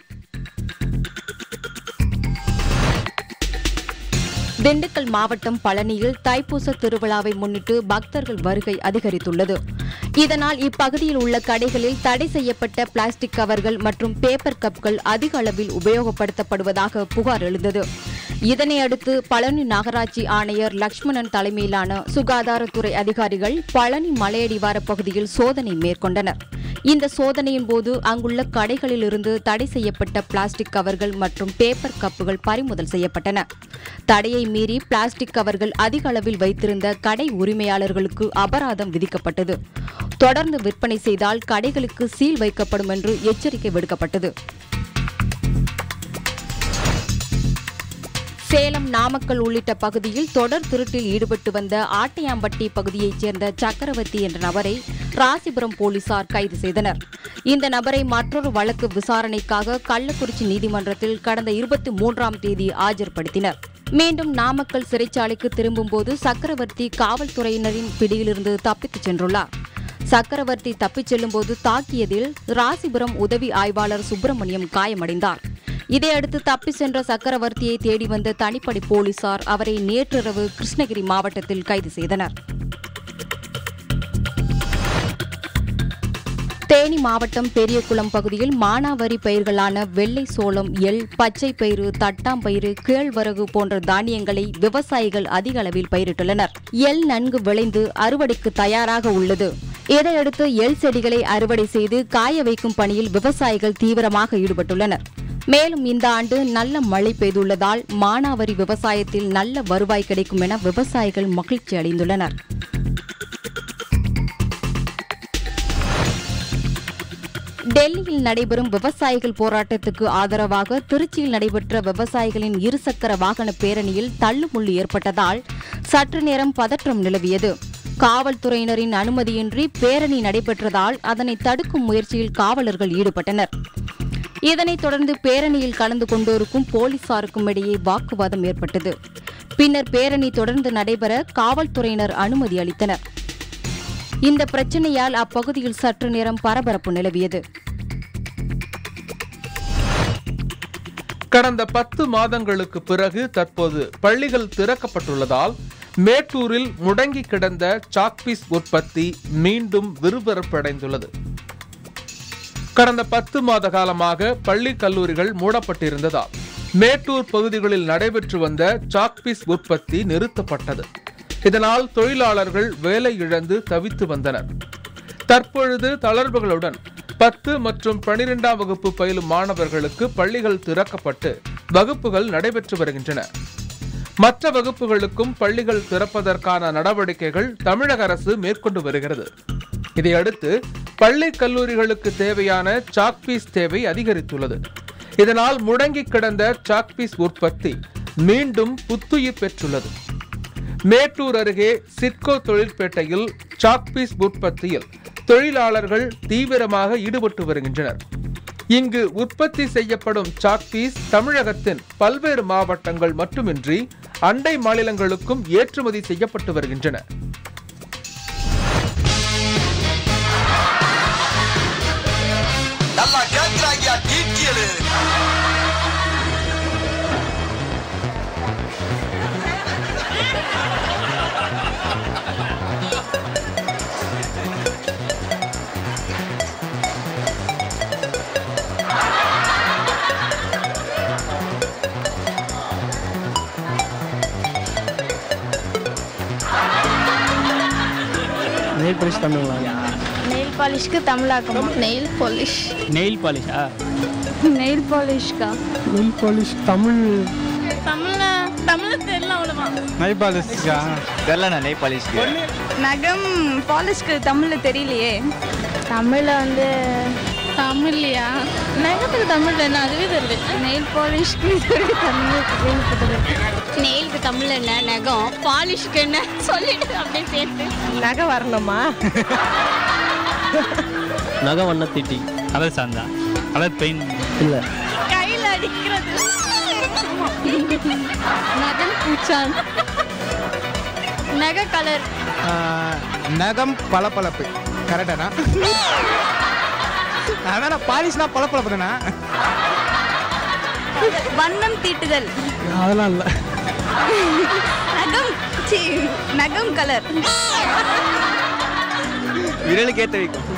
திண்டுக்கல் மாவட்டம் பழனியில் தைப்பூச திருவிழாவை முன்னிட்டு பக்தர்கள் வருகை அதிகரித்துள்ளது இதனால் இப்பகுதியில் உள்ள கடைகளில் தடை செய்யப்பட்ட பிளாஸ்டிக் கவர்கள் மற்றும் பேப்பர் கப்கள் அதிக அளவில் உபயோகப்படுத்தப்படுவதாக புகார் எழுந்தது இதனையடுத்து பழனி நகராட்சி ஆணையர் லட்சுமணன் தலைமையிலான சுகாதாரத்துறை அதிகாரிகள் பழனி மலையடிவார பகுதியில் சோதனை மேற்கொண்டனர் இந்த சோதனையின் போது அங்குள்ள கடைகளில் இருந்து தடை செய்யப்பட்ட பிளாஸ்டிக் கவர்கள் மற்றும் பேப்பர் கப்புகள் பறிமுதல் செய்யப்பட்டன தடையை மீறி பிளாஸ்டிக் கவர்கள் அதிக அளவில் வைத்திருந்த கடை உரிமையாளர்களுக்கு அபராதம் விதிக்கப்பட்டது தொடர்ந்து விற்பனை செய்தால் கடைகளுக்கு சீல் வைக்கப்படும் என்று எச்சரிக்கை விடுக்கப்பட்டது சேலம் நாமக்கல் உள்ளிட்ட பகுதியில் தொடர் திருட்டில் ஈடுபட்டு வந்த ஆட்டையாம்பட்டி பகுதியைச் சேர்ந்த சக்கரவர்த்தி என்ற நபரை ராசிபுரம் போலீசார் கைது செய்தனர் இந்த நபரை மற்றொரு வழக்கு விசாரணைக்காக கள்ளக்குறிச்சி நீதிமன்றத்தில் கடந்த இருபத்தி மூன்றாம் தேதி ஆஜர்படுத்தினர் மீண்டும் நாமக்கல் சிறைச்சாலைக்கு திரும்பும்போது சக்கரவர்த்தி காவல்துறையினரின் பிடியிலிருந்து தப்பித்துச் சென்றுள்ளார் சக்கரவர்த்தி தப்பிச் செல்லும்போது தாக்கியதில் ராசிபுரம் உதவி ஆய்வாளர் சுப்பிரமணியம் காயமடைந்தார் இதையடுத்து தப்பி சென்ற சக்கரவர்த்தியை தேடி வந்த தனிப்படை போலீசார் அவரை நேற்றிரவு கிருஷ்ணகிரி மாவட்டத்தில் கைது செய்தனர் தேனி மாவட்டம் பெரியகுளம் பகுதியில் மானாவாரி பயிர்களான வெள்ளை சோளம் எள் பச்சை பயிறு தட்டாம்பயிறு கேழ்வரகு போன்ற தானியங்களை விவசாயிகள் அதிக அளவில் பயிரிட்டுள்ளனர் எள் நன்கு விளைந்து அறுவடைக்கு தயாராக உள்ளது இதையடுத்து எள் செடிகளை அறுவடை செய்து காய வைக்கும் பணியில் விவசாயிகள் தீவிரமாக ஈடுபட்டுள்ளனர் மேலும் இந்த ஆண்டு நல்ல மழை பெய்துள்ளதால் மானாவாரி விவசாயத்தில் நல்ல வருவாய் கிடைக்கும் என விவசாயிகள் மகிழ்ச்சி அடைந்துள்ளனர் டெல்லியில் நடைபெறும் விவசாயிகள் போராட்டத்துக்கு ஆதரவாக திருச்சியில் நடைபெற்ற விவசாயிகளின் இருசக்கர வாகன பேரணியில் தள்ளுமுள்ளு ஏற்பட்டதால் சற்று நேரம் பதற்றம் நிலவியது காவல்துறையினரின் அனுமதியின்றி பேரணி நடைபெற்றதால் அதனை தடுக்கும் முயற்சியில் காவலர்கள் ஈடுபட்டனர் இதனைத் தொடர்ந்து பேரணியில் கலந்து கொண்டோருக்கும் போலீசாருக்கும் இடையே வாக்குவாதம் ஏற்பட்டது பின்னர் பேரணி தொடர்ந்து நடைபெற காவல்துறையினர் அனுமதி அளித்தனர் இந்த பிரச்சனையால் அப்பகுதியில் சற்று நேரம் பரபரப்பு நிலவியது கடந்த பத்து மாதங்களுக்கு பிறகு தற்போது பள்ளிகள் திறக்கப்பட்டுள்ளதால் மேட்டூரில் முடங்கி கிடந்த சாக்பீஸ் உற்பத்தி மீண்டும் விறுவிறுப்படைந்துள்ளது கடந்த பத்து மாத காலமாக பள்ளி கல்லூரிகள் மூடப்பட்டிருந்ததால் மேட்டூர் பகுதிகளில் நடைபெற்று வந்த சாக்பீஸ் உற்பத்தி நிறுத்தப்பட்டது இதனால் தொழிலாளர்கள் வேலை இழந்து தவித்து வந்தனர் தற்பொழுது தளர்வுகளுடன் பத்து மற்றும் பனிரெண்டாம் வகுப்பு பயிலும் மாணவர்களுக்கு பள்ளிகள் திறக்கப்பட்டு வகுப்புகள் நடைபெற்று வருகின்றன மற்ற வகுப்புகளுக்கும் பள்ளிகள் திறப்பதற்கான நடவடிக்கைகள் தமிழக அரசு மேற்கொண்டு வருகிறது இதையடுத்து பள்ளி கல்லூரிகளுக்கு தேவையான சாக்பீஸ் தேவை அதிகரித்துள்ளது இதனால் முடங்கி கிடந்த சாக்பீஸ் உற்பத்தி மீண்டும் புத்துயிர் பெற்றுள்ளது மேட்டூர் அருகே சிட்கோ தொழிற்பேட்டையில் சாக்பீஸ் உற்பத்தியில் தொழிலாளர்கள் தீவிரமாக ஈடுபட்டு வருகின்றனர் இங்கு உற்பத்தி செய்யப்படும் சாக்பீஸ் தமிழகத்தின் பல்வேறு மாவட்டங்கள் மட்டுமின்றி அண்டை மாநிலங்களுக்கும் ஏற்றுமதி செய்யப்பட்டு வருகின்றன நல்லா கேட்கிறாங்க டீட்டியலு நெயில் பாலிஷ் தமிழா நெயில் பாலிஷ்க்கு தமிழாக்கம் நெயில் பாலிஷ் நெயில் பாலிஷா நெயில் பாலிஷ்க்கா நெயில் பாலிஷ் தமிழ் தமிழ்ல தமிழ்ல தெரியல அவ்வளவா நெயில் பாலிஷ்கா தெரிலண்ணா நெய் பாலிஷ்க்கு நகம் பாலிஷ்க்கு தமிழ்ல தெரியலையே தமிழ்ல வந்து தமிழ்லையா நகத்துக்கு தமிழ்ல என்ன அதுவே தெரியல நெயில் பாலிஷ்க்கு தமிழ் நெயிலுக்கு தமிழ்ல என்ன நகம் பாலிஷ்க்கு என்ன சொல்லிட்டு அப்படியே சேர்த்து நகை வரணுமா நகை வண்ண தீட்டி கலர் சார்ந்தா கலர் பெயின் இல்லை கையில அடிக்கிறது நகன் பூச்சான் நகை கலர் நகம் பளபளப்பு கரெக்டாண்ணா அதான் பாலிஷ்னா பளபளப்பு தானே வண்ணம் தீட்டுதல் அதெல்லாம் இல்லை நகம் சீ, நகம் கலர் விரலுக்கு ஏற்ற வைக்கும்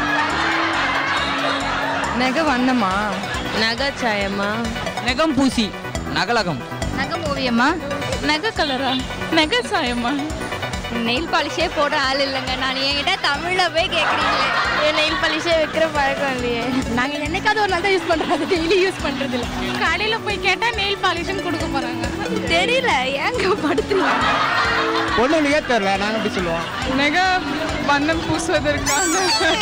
நகை வண்ணமா நகை சாயமா நகம் பூசி நகலகம் நகம் ஓவியமா நகை கலரா நகை சாயமா நெயில் பாலிஷே போடுற ஆள் இல்லைங்க நான் என்கிட்ட தமிழ்ல போய் கேட்குறீங்களே என் நெயில் பாலிஷே வைக்கிற பழக்கம் இல்லையே நாங்கள் என்னைக்காவது ஒரு நாள் தான் யூஸ் பண்ணுறோம் அது டெய்லி யூஸ் பண்ணுறது இல்லை கடையில் போய் கேட்டால் நெயில் பாலிஷ்னு கொடுக்க போகிறாங்க தெரியல ஏங்க படுத்துறீங்க பொண்ணுங்களுக்கே தெரியல நாங்கள் எப்படி சொல்லுவோம் நகை வண்ணம் பூசுவதற்காக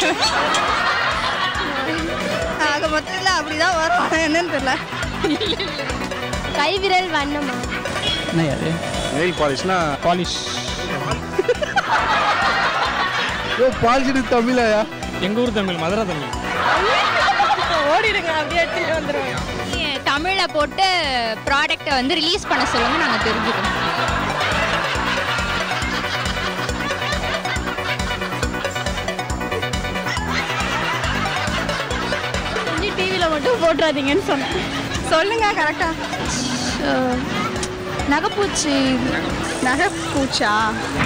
ஆக மொத்தத்தில் அப்படிதான் வரும் ஆனா என்னன்னு தெரியல கைவிரல் வண்ணமா என்ன யாரு நெயில் பாலிஷ்னா பாலிஷ் ஓ பாலிஷ் தமிழாயா எங்க ஊர் தமிழ் மதுரை தமிழ் ஓடிடுங்க அப்படியே எடுத்துட்டு வந்துருவோம் தமிழ்ல போட்டு ப்ராடக்ட்டை வந்து ரிலீஸ் பண்ண சொல்லுங்க நாங்க தெரிஞ்சுக்கணும் டிவியில் மட்டும் போட்டுறாதீங்கன்னு சொன்னேன் சொல்லுங்க கரெக்டா நகைப்பூச்சி நகைப்பூச்சா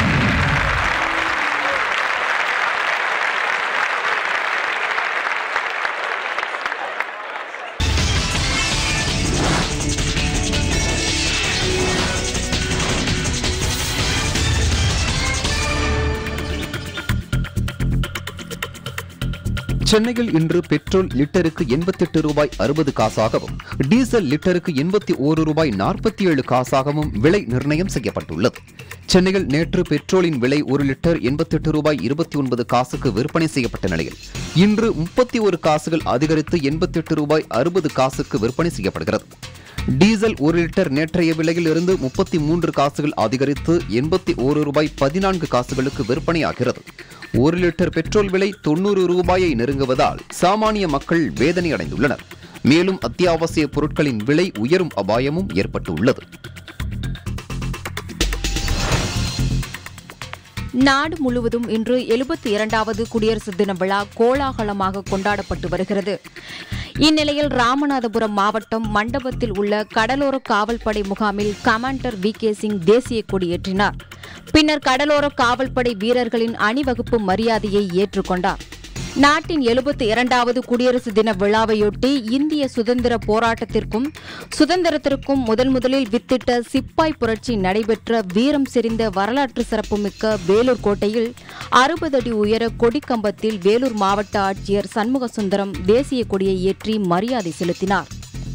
சென்னையில் இன்று பெட்ரோல் லிட்டருக்கு எண்பத்தெட்டு ரூபாய் அறுபது காசாகவும் டீசல் லிட்டருக்கு எண்பத்தி ஓரு ரூபாய் நாற்பத்தி ஏழு காசாகவும் விலை நிர்ணயம் செய்யப்பட்டுள்ளது சென்னையில் நேற்று பெட்ரோலின் விலை ஒரு லிட்டர் எண்பத்தெட்டு ரூபாய் இருபத்தி ஒன்பது காசுக்கு விற்பனை செய்யப்பட்ட நிலையில் இன்று முப்பத்தி ஒரு காசுகள் அதிகரித்து எண்பத்தெட்டு ரூபாய் அறுபது காசுக்கு விற்பனை செய்யப்படுகிறது டீசல் ஒரு லிட்டர் நேற்றைய விலையில் இருந்து முப்பத்தி மூன்று காசுகள் அதிகரித்து எண்பத்தி ஓரு ரூபாய் பதினான்கு காசுகளுக்கு விற்பனையாகிறது ஒரு லிட்டர் பெட்ரோல் விலை தொண்ணூறு ரூபாயை நெருங்குவதால் சாமானிய மக்கள் வேதனை அடைந்துள்ளனர் மேலும் அத்தியாவசிய பொருட்களின் விலை உயரும் அபாயமும் ஏற்பட்டுள்ளது நாடு முழுவதும் இன்று எழுபத்தி இரண்டாவது குடியரசு தின விழா கோலாகலமாக கொண்டாடப்பட்டு வருகிறது இந்நிலையில் ராமநாதபுரம் மாவட்டம் மண்டபத்தில் உள்ள கடலோர காவல்படை முகாமில் கமாண்டர் வி கே சிங் தேசிய கொடியேற்றினார் பின்னர் கடலோர காவல்படை வீரர்களின் அணிவகுப்பு மரியாதையை ஏற்றுக்கொண்டார் நாட்டின் எழுபத்தி இரண்டாவது குடியரசு தின விழாவையொட்டி இந்திய சுதந்திர போராட்டத்திற்கும் சுதந்திரத்திற்கும் முதன் முதலில் வித்திட்ட சிப்பாய் புரட்சி நடைபெற்ற வீரம் செறிந்த வரலாற்று சிறப்புமிக்க வேலூர் கோட்டையில் அறுபது அடி உயர கொடிக்கம்பத்தில் வேலூர் மாவட்ட ஆட்சியர் சண்முக சுந்தரம் தேசிய கொடியை ஏற்றி மரியாதை செலுத்தினார்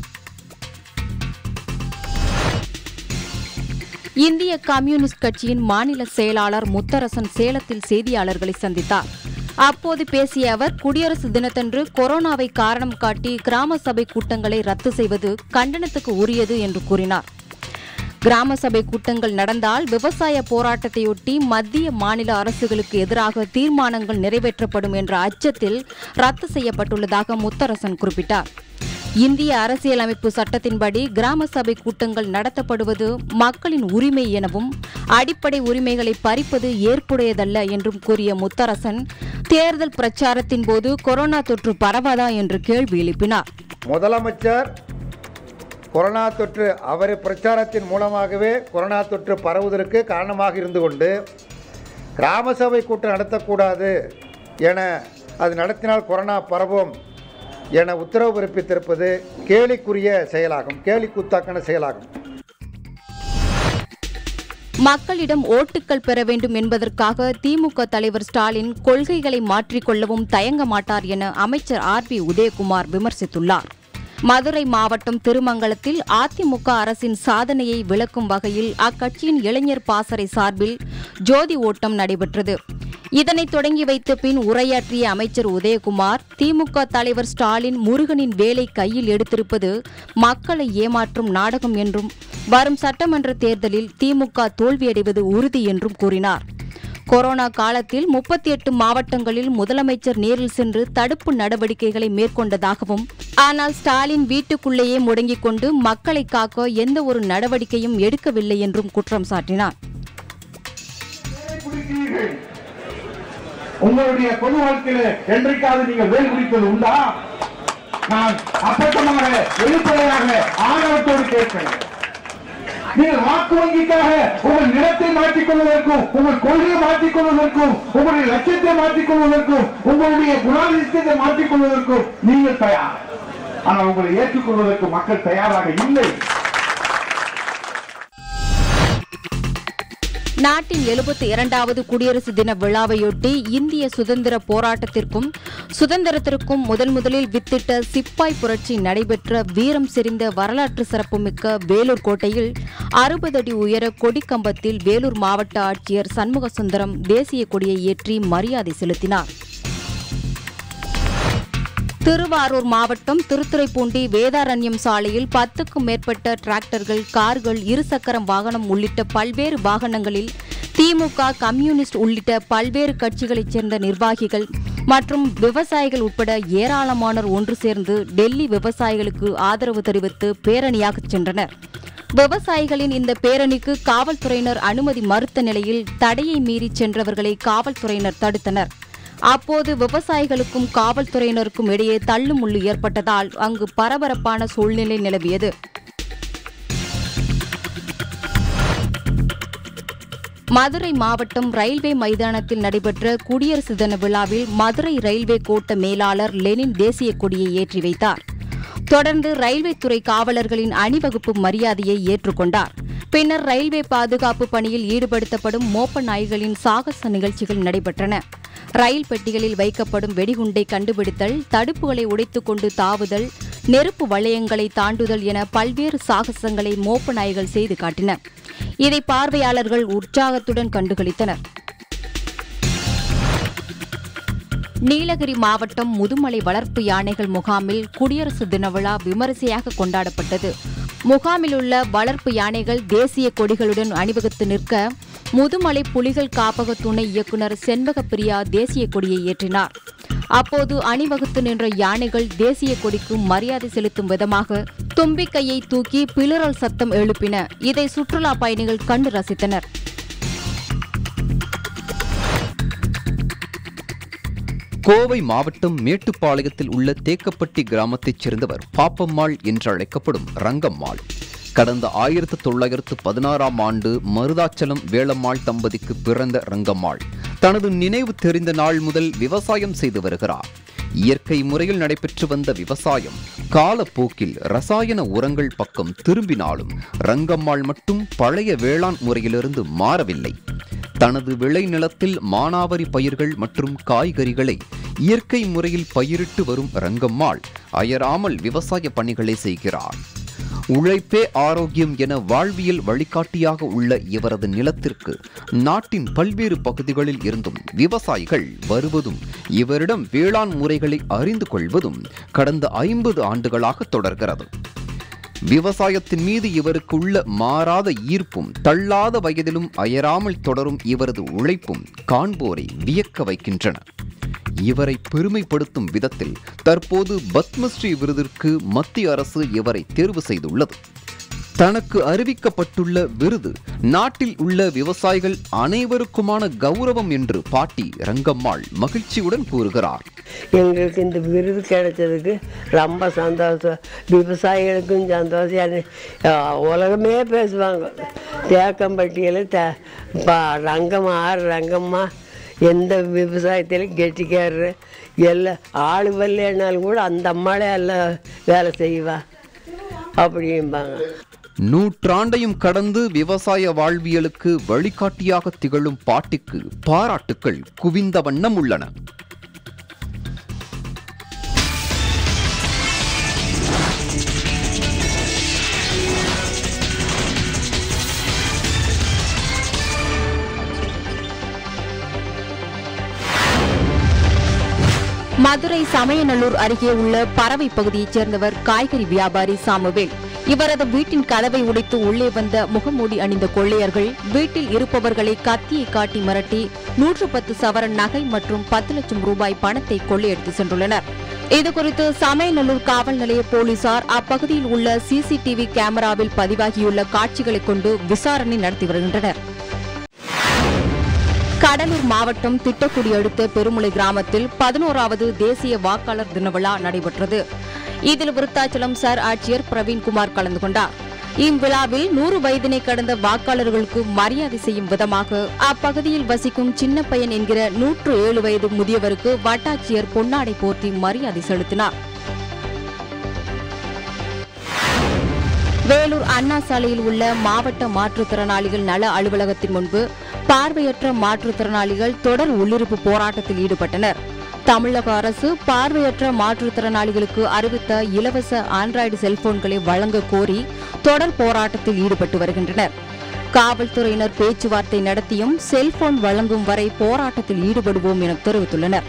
இந்திய கம்யூனிஸ்ட் கட்சியின் மாநில செயலாளர் முத்தரசன் சேலத்தில் செய்தியாளர்களை சந்தித்தார் அப்போது பேசிய அவர் குடியரசு தினத்தன்று கொரோனாவை காரணம் காட்டி கிராம சபை கூட்டங்களை ரத்து செய்வது கண்டனத்துக்கு உரியது என்று கூறினார் கிராம சபை கூட்டங்கள் நடந்தால் விவசாய போராட்டத்தையொட்டி மத்திய மாநில அரசுகளுக்கு எதிராக தீர்மானங்கள் நிறைவேற்றப்படும் என்ற அச்சத்தில் ரத்து செய்யப்பட்டுள்ளதாக முத்தரசன் குறிப்பிட்டார் இந்திய அரசியலமைப்பு சட்டத்தின்படி கிராம சபை கூட்டங்கள் நடத்தப்படுவது மக்களின் உரிமை எனவும் அடிப்படை உரிமைகளை பறிப்பது ஏற்புடையதல்ல என்றும் கூறிய முத்தரசன் தேர்தல் பிரச்சாரத்தின் போது கொரோனா தொற்று பரவாதா என்று கேள்வி எழுப்பினார் முதலமைச்சர் கொரோனா தொற்று அவர் பிரச்சாரத்தின் மூலமாகவே கொரோனா தொற்று பரவுவதற்கு காரணமாக இருந்து கொண்டு கிராம சபை கூட்டம் நடத்தக்கூடாது என அது நடத்தினால் கொரோனா பரவும் என உத்தரவு பிறப்பித்திருப்பது கேலிக்குரிய செயலாகும் கேலி கூத்தாக்கான செயலாகும் மக்களிடம் ஓட்டுக்கள் பெற வேண்டும் என்பதற்காக திமுக தலைவர் ஸ்டாலின் கொள்கைகளை மாற்றிக்கொள்ளவும் தயங்க மாட்டார் என அமைச்சர் ஆர் பி உதயகுமார் விமர்சித்துள்ளார் மதுரை மாவட்டம் திருமங்கலத்தில் அதிமுக அரசின் சாதனையை விளக்கும் வகையில் அக்கட்சியின் இளைஞர் பாசறை சார்பில் ஜோதி ஓட்டம் நடைபெற்றது இதனை தொடங்கி வைத்த பின் உரையாற்றிய அமைச்சர் உதயகுமார் திமுக தலைவர் ஸ்டாலின் முருகனின் வேலை கையில் எடுத்திருப்பது மக்களை ஏமாற்றும் நாடகம் என்றும் வரும் சட்டமன்ற தேர்தலில் திமுக தோல்வியடைவது உறுதி என்றும் கூறினார் கொரோனா காலத்தில் முப்பத்தி எட்டு மாவட்டங்களில் முதலமைச்சர் நேரில் சென்று தடுப்பு நடவடிக்கைகளை மேற்கொண்டதாகவும் ஆனால் ஸ்டாலின் வீட்டுக்குள்ளேயே முடங்கிக் கொண்டு மக்களை காக்க எந்த ஒரு நடவடிக்கையும் எடுக்கவில்லை என்றும் குற்றம் சாட்டினார் உங்களுடைய பொது வாழ்க்கையில என்றைக்காவது நீங்கள் வேல் குடிப்பது உண்டா நான் அப்பட்டமாக வெளிப்படையாக ஆணவத்தோடு கேட்கிறேன் நீங்கள் வாக்கு வங்கிக்காக உங்கள் நிலத்தை மாற்றிக் கொள்வதற்கும் உங்கள் கொள்கையை மாற்றிக் கொள்வதற்கும் உங்களுடைய லட்சியத்தை மாற்றிக் கொள்வதற்கும் உங்களுடைய குணாதிசயத்தை மாற்றிக் கொள்வதற்கும் நீங்கள் தயார் ஆனால் உங்களை ஏற்றுக்கொள்வதற்கு மக்கள் தயாராக இல்லை நாட்டின் எழுபத்தி இரண்டாவது குடியரசு தின விழாவையொட்டி இந்திய சுதந்திர போராட்டத்திற்கும் சுதந்திரத்திற்கும் முதன் முதலில் வித்திட்ட சிப்பாய் புரட்சி நடைபெற்ற வீரம் செறிந்த வரலாற்று சிறப்புமிக்க வேலூர் கோட்டையில் அறுபது அடி உயர கொடிக்கம்பத்தில் வேலூர் மாவட்ட ஆட்சியர் சண்முக சுந்தரம் தேசிய கொடியை ஏற்றி மரியாதை செலுத்தினார் திருவாரூர் மாவட்டம் திருத்துறைப்பூண்டி வேதாரண்யம் சாலையில் பத்துக்கும் மேற்பட்ட டிராக்டர்கள் கார்கள் இருசக்கரம் வாகனம் உள்ளிட்ட பல்வேறு வாகனங்களில் திமுக கம்யூனிஸ்ட் உள்ளிட்ட பல்வேறு கட்சிகளைச் சேர்ந்த நிர்வாகிகள் மற்றும் விவசாயிகள் உட்பட ஏராளமானோர் ஒன்று சேர்ந்து டெல்லி விவசாயிகளுக்கு ஆதரவு தெரிவித்து பேரணியாகச் சென்றனர் விவசாயிகளின் இந்த பேரணிக்கு காவல்துறையினர் அனுமதி மறுத்த நிலையில் தடையை மீறி சென்றவர்களை காவல்துறையினர் தடுத்தனர் அப்போது விவசாயிகளுக்கும் காவல்துறையினருக்கும் இடையே தள்ளுமுள்ளு ஏற்பட்டதால் அங்கு பரபரப்பான சூழ்நிலை நிலவியது மதுரை மாவட்டம் ரயில்வே மைதானத்தில் நடைபெற்ற குடியரசு தின விழாவில் மதுரை ரயில்வே கோட்ட மேலாளர் லெனின் தேசிய கொடியை ஏற்றி வைத்தார் தொடர்ந்து ரயில்வே துறை காவலர்களின் அணிவகுப்பு மரியாதையை ஏற்றுக்கொண்டார் பின்னர் ரயில்வே பாதுகாப்பு பணியில் ஈடுபடுத்தப்படும் மோப்ப நாய்களின் சாகச நிகழ்ச்சிகள் நடைபெற்றன ரயில் பெட்டிகளில் வைக்கப்படும் வெடிகுண்டை கண்டுபிடித்தல் தடுப்புகளை உடைத்துக் கொண்டு தாவுதல் நெருப்பு வளையங்களை தாண்டுதல் என பல்வேறு சாகசங்களை மோப்ப நாய்கள் செய்து காட்டின இதை பார்வையாளர்கள் உற்சாகத்துடன் கண்டுகளித்தனர் நீலகிரி மாவட்டம் முதுமலை வளர்ப்பு யானைகள் முகாமில் குடியரசு தின விழா விமரிசையாக கொண்டாடப்பட்டது முகாமில் உள்ள வளர்ப்பு யானைகள் தேசிய கொடிகளுடன் அணிவகுத்து நிற்க முதுமலை புலிகள் காப்பக துணை இயக்குநர் செண்பக பிரியா தேசிய கொடியை ஏற்றினார் அப்போது அணிவகுத்து நின்ற யானைகள் தேசிய கொடிக்கு மரியாதை செலுத்தும் விதமாக தும்பிக்கையை தூக்கி பிளறல் சத்தம் எழுப்பின இதை சுற்றுலா பயணிகள் கண்டு ரசித்தனர் கோவை மாவட்டம் மேட்டுப்பாளையத்தில் உள்ள தேக்கப்பட்டி கிராமத்தைச் சேர்ந்தவர் பாப்பம்மாள் என்று அழைக்கப்படும் ரங்கம்மாள் கடந்த ஆயிரத்து தொள்ளாயிரத்து பதினாறாம் ஆண்டு மருதாச்சலம் வேளம்மாள் தம்பதிக்கு பிறந்த ரங்கம்மாள் தனது நினைவு தெரிந்த நாள் முதல் விவசாயம் செய்து வருகிறார் இயற்கை முறையில் நடைபெற்று வந்த விவசாயம் காலப்போக்கில் ரசாயன உரங்கள் பக்கம் திரும்பினாலும் ரங்கம்மாள் மட்டும் பழைய வேளாண் முறையிலிருந்து மாறவில்லை தனது விளைநிலத்தில் மானாவரி பயிர்கள் மற்றும் காய்கறிகளை இயற்கை முறையில் பயிரிட்டு வரும் ரங்கம்மாள் அயராமல் விவசாய பணிகளை செய்கிறார் உழைப்பே ஆரோக்கியம் என வாழ்வியல் வழிகாட்டியாக உள்ள இவரது நிலத்திற்கு நாட்டின் பல்வேறு பகுதிகளில் இருந்தும் விவசாயிகள் வருவதும் இவரிடம் வேளாண் முறைகளை அறிந்து கொள்வதும் கடந்த ஐம்பது ஆண்டுகளாக தொடர்கிறது விவசாயத்தின் மீது இவருக்கு உள்ள மாறாத ஈர்ப்பும் தள்ளாத வயதிலும் அயராமல் தொடரும் இவரது உழைப்பும் காண்போரை வியக்க வைக்கின்றன இவரை பெருமைப்படுத்தும் விதத்தில் தற்போது பத்மஸ்ரீ விருதிற்கு மத்திய அரசு இவரை தேர்வு செய்துள்ளது தனக்கு அறிவிக்கப்பட்டுள்ள விருது நாட்டில் உள்ள விவசாயிகள் அனைவருக்குமான கௌரவம் என்று பாட்டி ரங்கம்மாள் மகிழ்ச்சியுடன் கூறுகிறார் எங்களுக்கு இந்த விருது கிடைச்சதுக்கு ரொம்ப சந்தோஷம் விவசாயிகளுக்கும் சந்தோஷம் என்ன- அஹ் உலகமே பேசுவாங்க தேக்கம்பட்டியில் த ப- ரங்கம்மா ஆர் ரங்கம்மா எந்த விவசாயத்திலும் கெட்டிக்காரரு எல்லாம் ஆள் வரலனாலும் கூட அந்த அம்மாளே எல்லாம் வேலை செய்வா அப்படிம்பாங்க நூற்றாண்டையும் கடந்து விவசாய வாழ்வியலுக்கு வழிகாட்டியாக திகழும் பாட்டிக்கு பாராட்டுக்கள் குவிந்த வண்ணம் உள்ளன மதுரை சமயநல்லூர் அருகே உள்ள பறவை பகுதியைச் சேர்ந்தவர் காய்கறி வியாபாரி சாமுவேல் இவரது வீட்டின் கதவை உடைத்து உள்ளே வந்த முகமூடி அணிந்த கொள்ளையர்கள் வீட்டில் இருப்பவர்களை கத்தியை காட்டி மிரட்டி நூற்று பத்து சவரன் நகை மற்றும் பத்து லட்சம் ரூபாய் பணத்தை கொள்ளையடித்து சென்றுள்ளனர் இதுகுறித்து சமயநல்லூர் காவல் நிலைய போலீசார் அப்பகுதியில் உள்ள சிசிடிவி கேமராவில் பதிவாகியுள்ள காட்சிகளைக் கொண்டு விசாரணை நடத்தி வருகின்றனர் கடலூர் மாவட்டம் திட்டக்குடி அடுத்த பெருமுளை கிராமத்தில் பதினோராவது தேசிய வாக்காளர் தின விழா நடைபெற்றது இதில் விருத்தாச்சலம் சார் ஆட்சியர் பிரவீன்குமார் கலந்து கொண்டார் இவ்விழாவில் நூறு வயதினை கடந்த வாக்காளர்களுக்கு மரியாதை செய்யும் விதமாக அப்பகுதியில் வசிக்கும் சின்ன பையன் என்கிற நூற்று ஏழு வயது முதியவருக்கு வட்டாட்சியர் பொன்னாடை போர்த்தி மரியாதை செலுத்தினார் வேலூர் அண்ணா சாலையில் உள்ள மாவட்ட மாற்றுத்திறனாளிகள் நல அலுவலகத்தின் முன்பு பார்வையற்ற மாற்றுத்திறனாளிகள் தொடர் உள்ளிருப்பு போராட்டத்தில் ஈடுபட்டனர் தமிழக அரசு பார்வையற்ற மாற்றுத்திறனாளிகளுக்கு அறிவித்த இலவச ஆண்ட்ராய்டு செல்போன்களை வழங்க கோரி தொடர் போராட்டத்தில் ஈடுபட்டு வருகின்றனர் காவல்துறையினர் பேச்சுவார்த்தை நடத்தியும் செல்போன் வழங்கும் வரை போராட்டத்தில் ஈடுபடுவோம் என தெரிவித்துள்ளனர்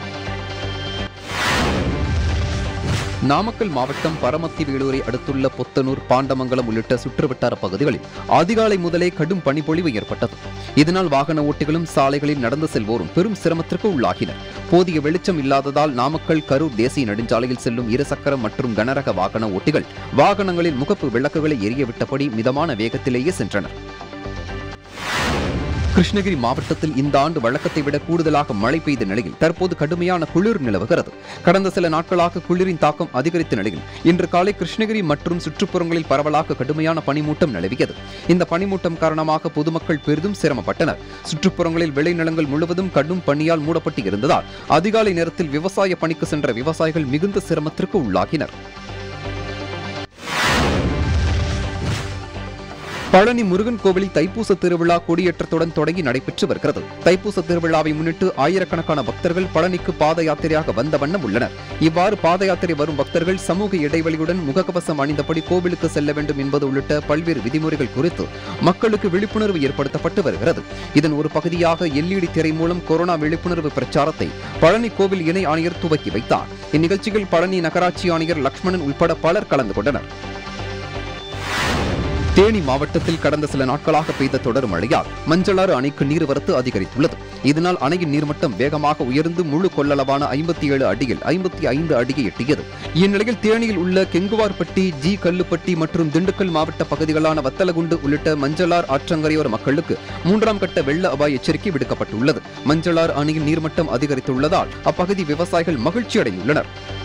நாமக்கல் மாவட்டம் பரமத்தி வேலூரை அடுத்துள்ள பொத்தனூர் பாண்டமங்கலம் உள்ளிட்ட சுற்றுவட்டார பகுதிகளில் அதிகாலை முதலே கடும் பனிப்பொழிவு ஏற்பட்டது இதனால் வாகன ஓட்டிகளும் சாலைகளில் நடந்து செல்வோரும் பெரும் சிரமத்திற்கு உள்ளாகினர் போதிய வெளிச்சம் இல்லாததால் நாமக்கல் கரூர் தேசிய நெடுஞ்சாலையில் செல்லும் இருசக்கர மற்றும் கனரக வாகன ஓட்டிகள் வாகனங்களில் முகப்பு விளக்குகளை எரியவிட்டபடி மிதமான வேகத்திலேயே சென்றனர் கிருஷ்ணகிரி மாவட்டத்தில் இந்த ஆண்டு வழக்கத்தை விட கூடுதலாக மழை பெய்த நிலையில் தற்போது கடுமையான குளிர் நிலவுகிறது கடந்த சில நாட்களாக குளிரின் தாக்கம் அதிகரித்த நிலையில் இன்று காலை கிருஷ்ணகிரி மற்றும் சுற்றுப்புறங்களில் பரவலாக கடுமையான பனிமூட்டம் நிலவியது இந்த பனிமூட்டம் காரணமாக பொதுமக்கள் பெரிதும் சிரமப்பட்டனர் சுற்றுப்புறங்களில் விளைநிலங்கள் முழுவதும் கடும் பனியால் மூடப்பட்டு இருந்ததால் அதிகாலை நேரத்தில் விவசாய பணிக்கு சென்ற விவசாயிகள் மிகுந்த சிரமத்திற்கு உள்ளாகினர் பழனி முருகன் கோவிலில் தைப்பூச திருவிழா கொடியேற்றத்துடன் தொடங்கி நடைபெற்று வருகிறது தைப்பூச திருவிழாவை முன்னிட்டு ஆயிரக்கணக்கான பக்தர்கள் பழனிக்கு பாத யாத்திரையாக வந்த வண்ணம் உள்ளனர் இவ்வாறு பாத யாத்திரை வரும் பக்தர்கள் சமூக இடைவெளியுடன் முகக்கவசம் அணிந்தபடி கோவிலுக்கு செல்ல வேண்டும் என்பது உள்ளிட்ட பல்வேறு விதிமுறைகள் குறித்து மக்களுக்கு விழிப்புணர்வு ஏற்படுத்தப்பட்டு வருகிறது இதன் ஒரு பகுதியாக எல்இடி திரை மூலம் கொரோனா விழிப்புணர்வு பிரச்சாரத்தை பழனி கோவில் இணை ஆணையர் துவக்கி வைத்தார் இந்நிகழ்ச்சியில் பழனி நகராட்சி ஆணையர் லக்ஷ்மணன் உட்பட பலர் கலந்து கொண்டனர் தேனி மாவட்டத்தில் கடந்த சில நாட்களாக பெய்த தொடர் மழையால் மஞ்சளாறு அணைக்கு நீர்வரத்து அதிகரித்துள்ளது இதனால் அணையின் நீர்மட்டம் வேகமாக உயர்ந்து முழு கொள்ளளவான ஐம்பத்தி ஏழு அடியில் ஐம்பத்தி ஐந்து அடியை எட்டியது இந்நிலையில் தேனியில் உள்ள கெங்குவார்பட்டி ஜி கல்லுப்பட்டி மற்றும் திண்டுக்கல் மாவட்ட பகுதிகளான வத்தலகுண்டு உள்ளிட்ட மஞ்சளார் ஆற்றங்கரையோர மக்களுக்கு மூன்றாம் கட்ட வெள்ள அபாய எச்சரிக்கை விடுக்கப்பட்டுள்ளது மஞ்சளார் அணையின் நீர்மட்டம் அதிகரித்துள்ளதால் அப்பகுதி விவசாயிகள் மகிழ்ச்சி அடைந்துள்ளனர்